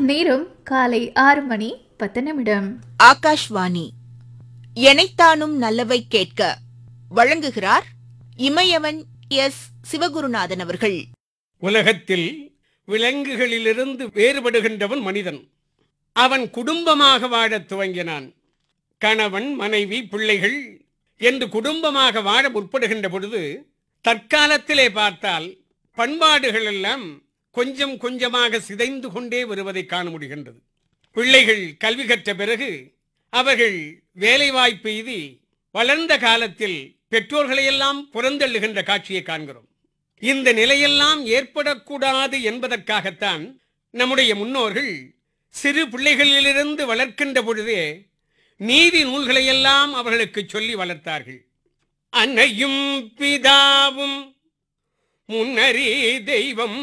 நேரம் காலை ஆறு மணி பத்து நிமிடம் ஆகாஷ்வாணி எனைத்தானும் நல்லவை கேட்க வழங்குகிறார் இமயவன் எஸ் சிவகுருநாதன் அவர்கள் உலகத்தில் விலங்குகளிலிருந்து வேறுபடுகின்றவன் மனிதன் அவன் குடும்பமாக வாழத் துவங்கினான் கணவன் மனைவி பிள்ளைகள் என்று குடும்பமாக வாழ முற்படுகின்ற பொழுது தற்காலத்திலே பார்த்தால் பண்பாடுகள் எல்லாம் கொஞ்சம் கொஞ்சமாக சிதைந்து கொண்டே வருவதை காண முடிகின்றது பிள்ளைகள் கல்வி கற்ற பிறகு அவர்கள் வேலைவாய்ப்பு எய்தி வளர்ந்த காலத்தில் பெற்றோர்களையெல்லாம் புறந்தள்ளுகின்ற காட்சியை காண்கிறோம் இந்த நிலையெல்லாம் ஏற்படக்கூடாது என்பதற்காகத்தான் நம்முடைய முன்னோர்கள் சிறு பிள்ளைகளிலிருந்து வளர்க்கின்ற பொழுதே நீதி நூல்களையெல்லாம் அவர்களுக்கு சொல்லி வளர்த்தார்கள் அன்னையும் பிதாவும் முன்னறி தெய்வம்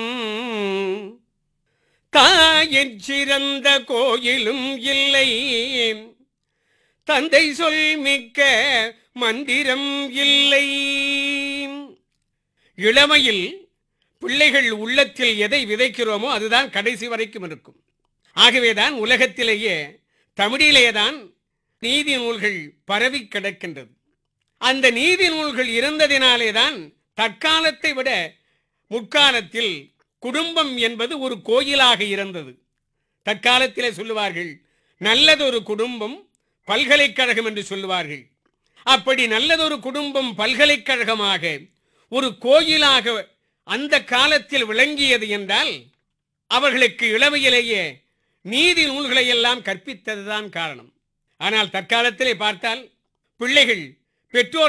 தாயிற் சிறந்த கோயிலும் இல்லை தந்தை சொல் மிக்க மந்திரம் இல்லை இளமையில் பிள்ளைகள் உள்ளத்தில் எதை விதைக்கிறோமோ அதுதான் கடைசி வரைக்கும் இருக்கும் ஆகவேதான் உலகத்திலேயே தமிழிலேதான் நீதி நூல்கள் பரவி கிடக்கின்றது அந்த நீதி நூல்கள் இருந்ததினாலேதான் தற்காலத்தை விட முற்காலத்தில் குடும்பம் என்பது ஒரு கோயிலாக இருந்தது தற்காலத்திலே சொல்லுவார்கள் நல்லதொரு குடும்பம் பல்கலைக்கழகம் என்று சொல்லுவார்கள் அப்படி நல்லதொரு குடும்பம் பல்கலைக்கழகமாக ஒரு கோயிலாக அந்த காலத்தில் விளங்கியது என்றால் அவர்களுக்கு இளமையிலேயே நீதி நூல்களை எல்லாம் கற்பித்ததுதான் காரணம் ஆனால் தற்காலத்திலே பார்த்தால் பிள்ளைகள் பெற்றோர்